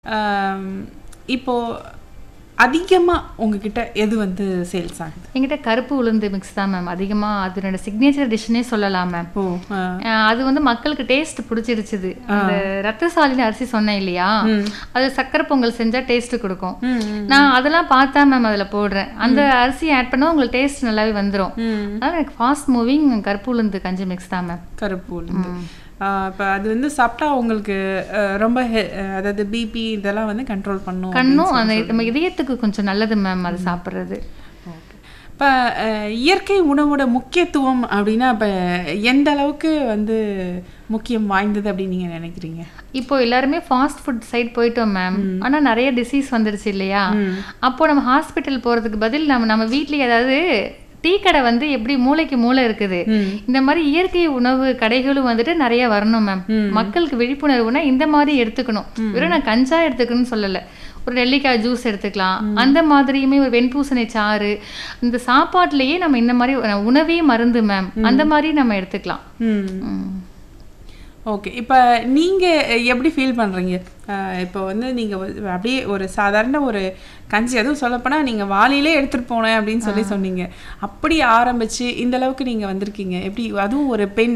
ஆம், இப்போ அதிகமா உங்ககிட்ட எது வந்து சேல்ஸ் ஆகுது என்கிட்ட கருப்பு உளுந்து மிக்ஸ் தான் மேம் அதிகமாக அதனோட சிக்னேச்சர் டிஷ்னே சொல்லலாம் மேம் ஓ ஆ, அது வந்து மக்களுக்கு டேஸ்ட் பிடிச்சிருச்சுது அந்த ரத்தசாலினி அரிசி சொன்னேன் இல்லையா அது சக்கரை பொங்கல் செஞ்சா டேஸ்ட் கொடுக்கும் ம், நான் அதெல்லாம் பார்த்தா மேம் அதுல போடுறேன் அந்த அரிசி ஆட் பண்ணா உங்களுக்கு டேஸ்ட் நல்லாவே வந்துரும் ம். அதனால எனக்கு ஃபாஸ்ட் மூவிங் கருப்பு உளுந்து கஞ்சி மிக்ஸ் தான் மேம் கருப்பு உளுந்து ஆ, இப்ப அது வந்து சாப்பிட்டா உங்களுக்கு அஹ், ரொம்ப ஹெ- அஹ், அதாவது பிபி இதெல்லாம் வந்து கண்ட்ரோல் பண்ணும் கண்ணும் அந்த நம்ம இதயத்துக்கு கொஞ்சம் நல்லது மேம் அது சாப்பிட்றது இப்போ இயற்கை உணவோட முக்கியத்துவம் அப்படின்னா இப்போ எந்த அளவுக்கு வந்து முக்கியம் வாய்ந்தது அப்படின்னு நீங்க நினைக்கிறீங்க இப்போ எல்லாருமே ஃபாஸ்ட் ஃபுட் சைட் போயிட்டோம் மேம் ஆனா நிறைய டிசீஸ் வந்துருச்சு இல்லையா அப்போ நம்ம ஹாஸ்பிட்டல் போறதுக்கு பதில் நம்ம நம்ம வீட்லயே ஏதாவது டீ கடை வந்து எப்படி மூளைக்கு மூளை இருக்குது இந்த மாதிரி இயற்கை உணவு கடைகளும் வந்துட்டு நிறைய வரணும் மேம் மக்களுக்கு விழிப்புணர்வுனா இந்த மாதிரி எடுத்துக்கணும் வெறும் நான் கஞ்சா எடுத்துக்கணும்னு சொல்லல ஒரு நெல்லிக்காய் ஜூஸ் எடுத்துக்கலாம் அந்த மாதிரியுமே ஒரு வெண்பூசணி சாறு இந்த சாப்பாட்டுலயே நம்ம இந்த மாதிரி உ- உணவே மருந்து மேம் அந்த மாதிரி நம்ம எடுத்துக்கலாம் ம் ம். ஓகே இப்போ நீங்கள் எப்படி ஃபீல் பண்ணுறீங்க இப்போ வந்து நீங்கள் அப்படியே ஒரு சாதாரண ஒரு கஞ்சி அதுவும் சொல்லப்போனால் நீங்கள் வாளியிலே எடுத்துகிட்டு போனேன் அப்படின்னு சொல்லி சொன்னீங்க அப்படி ஆரம்பித்து இந்த அளவுக்கு நீங்கள் வந்திருக்கீங்க எப்படி அதுவும் ஒரு பெண்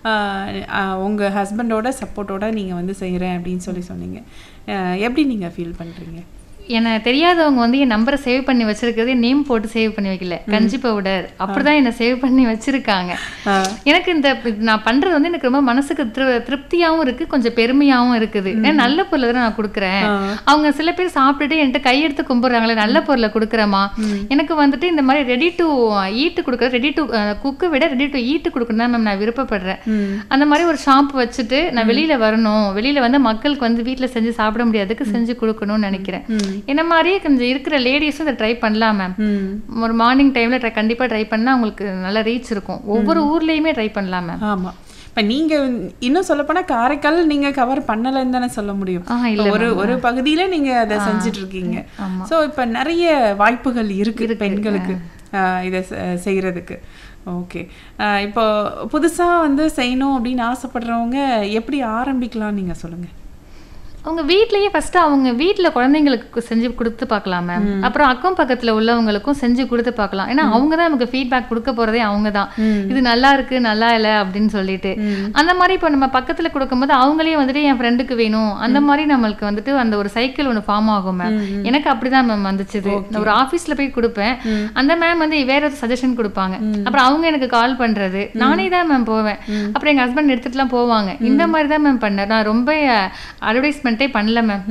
உங்கள் ஹஸ்பண்டோட சப்போர்ட்டோட நீங்கள் வந்து செய்கிறேன் அப்படின்னு சொல்லி சொன்னீங்க அஹ், எப்படி நீங்கள் ஃபீல் பண்ணுறீங்க என்னை தெரியாதவங்க வந்து என் நம்பரை சேவ் பண்ணி வச்சிருக்கிறதே நேம் போட்டு சேவ் பண்ணி வைக்கல கஞ்சி பவுடர் அப்படிதான் என்னை சேவ் பண்ணி வச்சிருக்காங்க எனக்கு இந்த இது நான் பண்றது வந்து எனக்கு ரொம்ப மனசுக்கு திரு திருப்தியாவும் இருக்கு கொஞ்சம் பெருமையாவும் இருக்குது ஏன்னா நல்ல பொருளை தான் நான் கொடுக்குறேன் அவங்க சில பேர் சாப்பிட்டுட்டு என்கிட்ட கையெடுத்து கும்பிடுறாங்களே நல்ல பொருளை கொடுக்குறேமா எனக்கு வந்துட்டு இந்த மாதிரி ரெடி டு ஈட்டு கொடுக்குற ரெடி டு குக்கை விட ரெடி டு ஈட்டு கொடுக்கணும் தான் மேம் நான் விருப்பப்படுறேன் அந்த மாதிரி ஒரு ஷாப் வச்சுட்டு நான் வெளியில வரணும் வெளியில வந்து மக்களுக்கு வந்து வீட்ல செஞ்சு சாப்பிட முடியாதுக்கு செஞ்சு கொடுக்கணும்னு நினைக்கிறேன் என்ன மாதிரியே கொஞ்சம் இருக்கிற லேடிஸும் இதை ட்ரை பண்ணலாம் மேம் ம் ஒரு மார்னிங் டைம்ல ட்ரை கண்டிப்பா ட்ரை பண்ணா உங்களுக்கு நல்ல ரீச் இருக்கும் ஒவ்வொரு ஊர்லயுமே ட்ரை பண்ணலாம் மேம் ஆமாம் இப்போ நீங்கள் இன்னும் சொல்லப்போனால் காரைக்கால் நீங்கள் கவர் பண்ணலைன்னு தானே சொல்ல முடியும் ஆ இல்ல ஒரு ஒரு பகுதியில நீங்க அதை செஞ்சுட்டு இருக்கீங்க ஆமா. சோ இப்ப நிறைய வாய்ப்புகள் இருக்கு பெண்களுக்கு ஆஹ் இதை செ- செய்யறதுக்கு ஓகே இப்போ புதுசா வந்து செய்யணும் அப்படின்னு ஆசைப்படுறவங்க எப்படி ஆரம்பிக்கலாம் நீங்க சொல்லுங்க அவங்க வீட்லயே ஃபர்ஸ்ட் அவங்க வீட்ல குழந்தைங்களுக்கு செஞ்சு கொடுத்து பார்க்கலாம் மேம் அப்புறம் அக்கம் பக்கத்துல உள்ளவங்களுக்கும் செஞ்சு கொடுத்து பார்க்கலாம் ஏன்னா அவங்க தான் நமக்கு ஃபீட்பேக் கொடுக்க போறதே அவங்க தான் இது நல்லா இருக்கு நல்லா இல்ல அப்படின்னு சொல்லிட்டு அந்த மாதிரி இப்போ நம்ம பக்கத்துல கொடுக்கும்போது அவங்களே வந்துட்டு என் ஃப்ரெண்டுக்கு வேணும் அந்த மாதிரி நம்மளுக்கு வந்துட்டு அந்த ஒரு சைக்கிள் ஒன்று ஃபார்ம் ஆகும் மேம் எனக்கு அப்படிதான் மேம் வந்துச்சுது நான் ஒரு ஆஃபீஸ்ல போய் கொடுப்பேன் அந்த மேம் வந்து வேற ஏதாவது சஜஷன் கொடுப்பாங்க அப்புறம் அவங்க எனக்கு கால் பண்றது நானே தான் மேம் போவேன் அப்புறம் எங்க ஹஸ்பண்ட் எடுத்துட்டுலாம் போவாங்க இந்த மாதிரி தான் மேம் பண்ணேன் நான் ரொம்ப அட்வர்டைஸ்மெண்ட்டே பண்ணல மேம்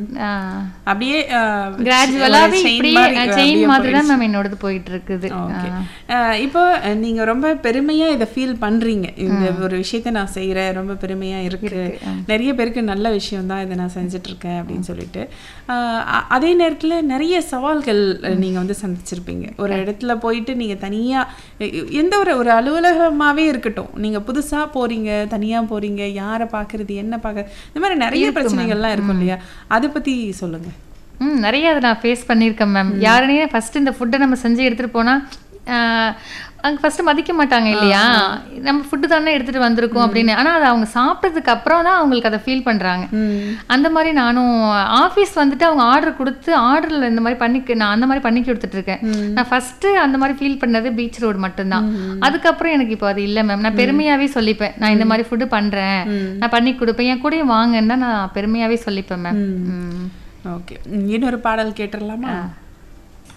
அப்படியே ஆஹ், கிராஜுவலாவே ஒரு chain இப்படியே மாதிரி, செயின் அப்படியே மாதிரி தான் மேம் என்னோடது போயிட்டு இருக்குது ஓகே இப்போ அஹ், நீங்க ரொம்ப பெருமையா இதை ஃபீல் பண்றீங்க இந்த ஒரு விஷயத்த நான் செய்யறேன் ரொம்ப பெருமையா இருக்கு நிறைய பேருக்கு நல்ல விஷயம் தான் இதை நான் செஞ்சுட்டு இருக்கேன் அப்படின்னு சொல்லிட்டு அஹ், அ- அதே நேரத்துல நிறைய சவால்கள் அஹ், நீங்க வந்து சந்திச்சிருப்பீங்க ஒரு இடத்துல போயிட்டு நீங்க தனியா எ- எ- எந்த ஒரு ஒரு அலுவலகமாவே இருக்கட்டும் நீங்க புதுசா போறீங்க தனியா போறீங்க யாரை பாக்குறது என்ன பார்க்க இந்த மாதிரி நிறைய பிரச்சனைகள்லாம் இருக்கும் இல்லையா அதை பத்தி சொல்லுங்க ம் நிறைய அதை நான் ஃபேஸ் பண்ணியிருக்கேன் மேம் யாருனே ஃபர்ஸ்ட் இந்த ஃபுட்டை நம்ம செஞ்சு எடுத்துட்டு போனா ஆஹ், அங்க ஃபர்ஸ்ட் மதிக்க மாட்டாங்க இல்லையா நம்ம ஃபுட்டு தானே எடுத்துட்டு வந்திருக்கோம் அப்படின்னு ஆனா அதை அவங்க சாப்பிட்டதுக்கு அப்புறம் தான் அவங்களுக்கு அதை ஃபீல் பண்றாங்க அந்த மாதிரி நானும் ஆஃபீஸ் வந்துட்டு அவங்க ஆர்டர் கொடுத்து ஆர்டர்ல இந்த மாதிரி பண்ணி நான் அந்த மாதிரி பண்ணி கொடுத்துட்டு இருக்கேன் நான் ஃபர்ஸ்ட் அந்த மாதிரி ஃபீல் பண்ணது பீச் ரோடு மட்டும்தான் அதுக்கப்புறம் எனக்கு இப்போ அது இல்லை மேம் நான் பெருமையாவே சொல்லிப்பேன் நான் இந்த மாதிரி ஃபுட்டு பண்றேன் நான் பண்ணி கொடுப்பேன் என் கூடயும் வாங்கன்னு தான் நான் பெருமையாவே சொல்லிப்பேன் மேம் ம் ஓகே இன்னொரு பாடல் கேட்டுடலாமா